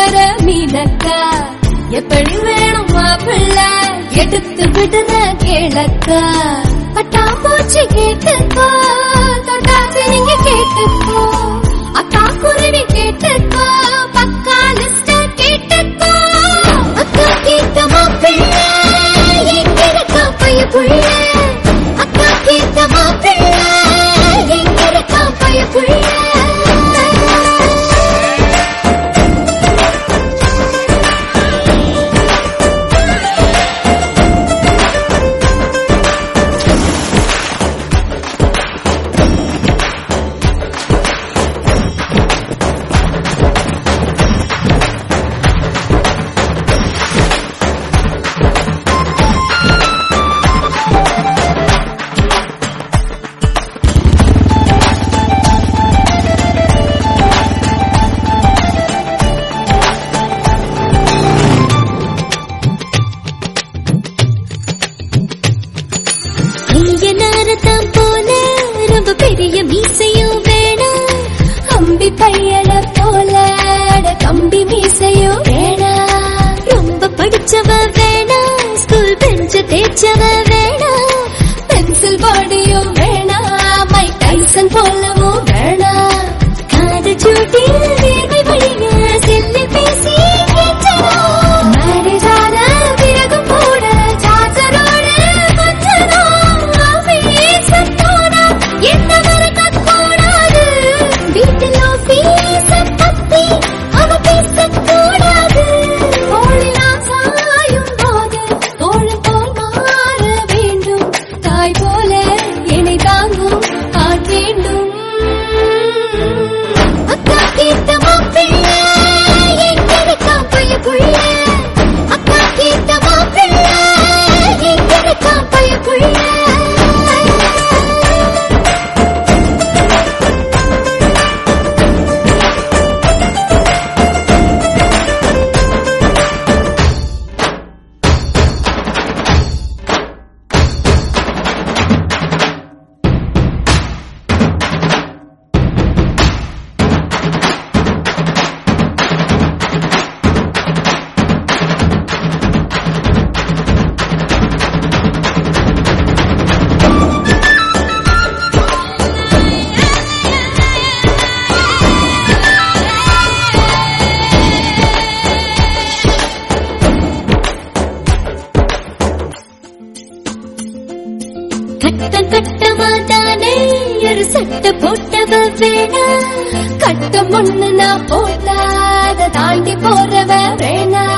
பேர மீனக்கா எப்படி வேணும் மாப்பிள்ள எடுத்து விடுற கேளக்கா பட்டாம்பூச்சி கேட்டுக்கோ தொட்டாச்சு நீங்க கேட்டுக்கோ அக்கா குருவி கேட்டுக்கோ பக்கா லிஸ்ட கேட்டுக்கோ அக்கா கேட்ட மாப்பிள்ள எங்க இருக்கா பைய புள்ள அக்கா கேட்ட மாப்பிள்ள எங்க இருக்கா பைய புள்ள ஐயனாரத்தான் போல ரொம்ப பெரிய மீசையும் வேணாம் அம்பி பையல போல அட கம்பி மீசையும் வேணாம் ரொம்ப படிச்சவ வேணாம் ஸ்கூல் பெஞ்ச தேய்ச்சவ வேணாம் பென்சில் பாடியும் வேணாம் மை டைசன் போலவும் வேணாம் காதல் சூட்டில் வேர்வை வழிய செல்லு பேசி கெஞ்சலாம் மேரேஜ் ஆன பிறகு கூட சார்ஜரோட கொஞ்சம் ஆபீஸத்தோட என்ன மறக்கக்கூடாது வீட்டில் ஆபீஸ பத்தி அவ பேசக்கூடாது தோழிலாம் சாயும் போது தோழன் போல் மாற வேண்டும் தாய் போல என்னை தாங்கும் ஆண் வேண்டும் அக்கா கேட்ட மாப்பிள்ள எங்க இருக்கா பைய புள்ள அக்கா கேட்ட மாப்பிள்ள எங்க இருக்கா பைய புள்ள கட்டம் கட்டமா தானே ஒரு சட்ட போட்டவ வேணா கட்டம் ஒண்ணு நான் போட்டா அதை தாண்டி போறவ வேணா